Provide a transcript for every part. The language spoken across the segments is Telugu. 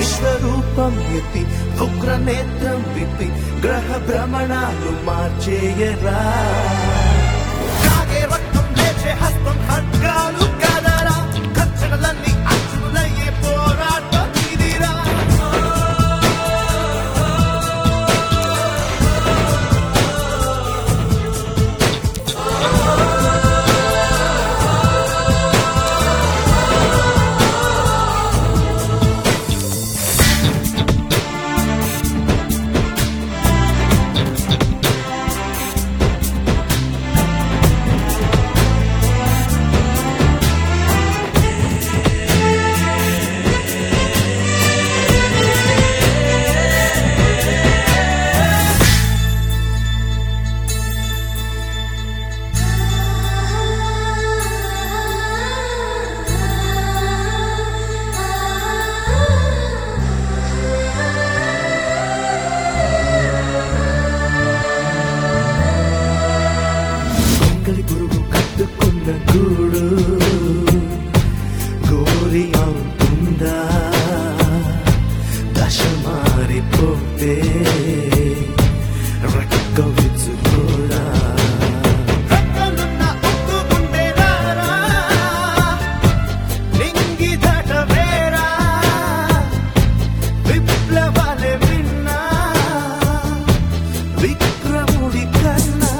విశ్వరూపం ఎత్తి ఉగ్ర నేత్రం విప్పి గ్రహ భ్రమణాలు మార్చేయరా కాగే రక్తం లేచే హస్తం ఖడ్గాలు కదరా ఖర్చనలన్నీ అచ్చులయ్యే పోరాటం ఇదిరా కొంగలి పురుగు కట్టుకున్న గూడు గోరి అవుతుందా దశ మారిపోతే రక్క విచ్చుకోరా విప్లవాలే విన్నా విక్రముడి కన్నా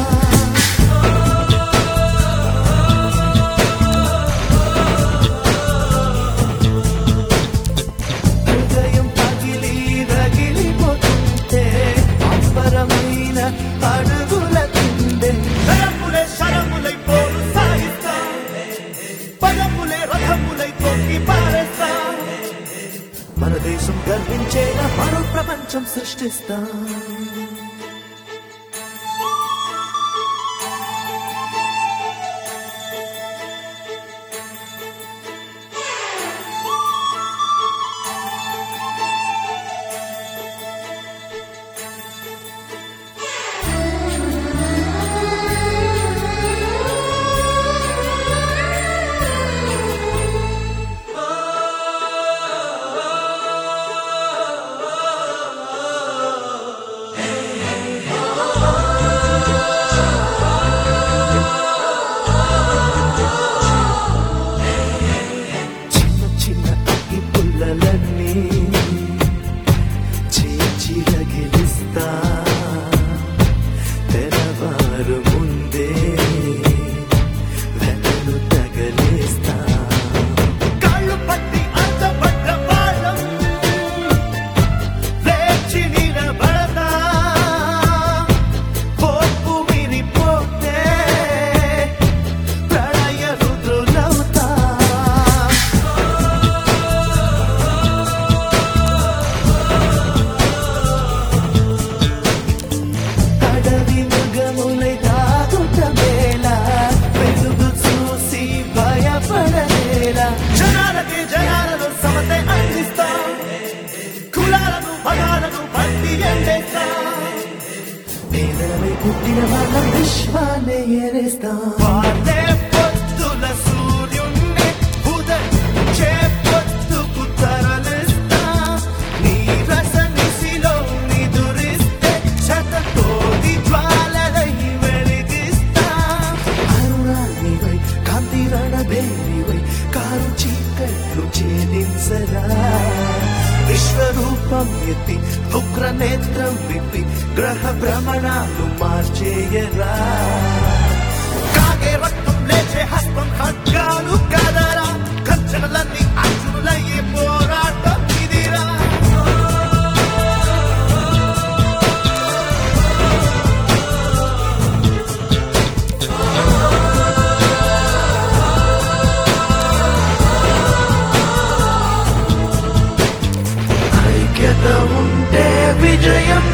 హృదయం పగిలి రగిలిపోతుంటే అంబరమైన అడుగుల కిందే శరములే శరములై పోరు సాగిస్తా పదములే రథములై తొక్కి పారేస్తా మన దేశం గర్వించేలా మరో ప్రపంచం సృష్టిస్తా చిన్న చిన్న అగ్గి పుల్లలన్నీ చేచి రగిలిస్తా తెరవారు ముందే వెనలు తగలేస్తా కాళ్ళు పట్టి అడ్డపడ్డ వాళ్ళం లేచి నిలబడతా పోపు విరిపోతే ప్రళయ రుద్రులవుతా అడవి మృగములై దాగుట వేళ వెలుగు చూసి భయపడలేలా జనాలకి జనాలను సమతే అందిస్తా కులాలను మగాలను బట్టి ఎండేస్తా పేదలపై పుట్టిన వాళ్ళ విశ్వాన్ని ఏరేస్తా వాడే పొద్దుల సూర్యుణ్ణి ఉదయించే పొద్దుకు తరలిస్తా నీ రస నిశిలో నిదురిస్తే శతకోటి జ్వాలలై వెలిగిస్తా అరుణానివై కాంతి రణబేరివై కారు చీకట్లు ఛేదించరా విశ్వరూపం ఎత్తి ఉగ్ర నేత్రం విప్పి గ్రహ భ్రమణాలు మార్చేయరా కాగే రక్తం లేచే హస్తం ఖడ్గాలు కదరా ఖర్చనలన్నీ అర్జునులయ్యే పోరాటం ఇదిరా ఐక్యత ఉంటే విజయం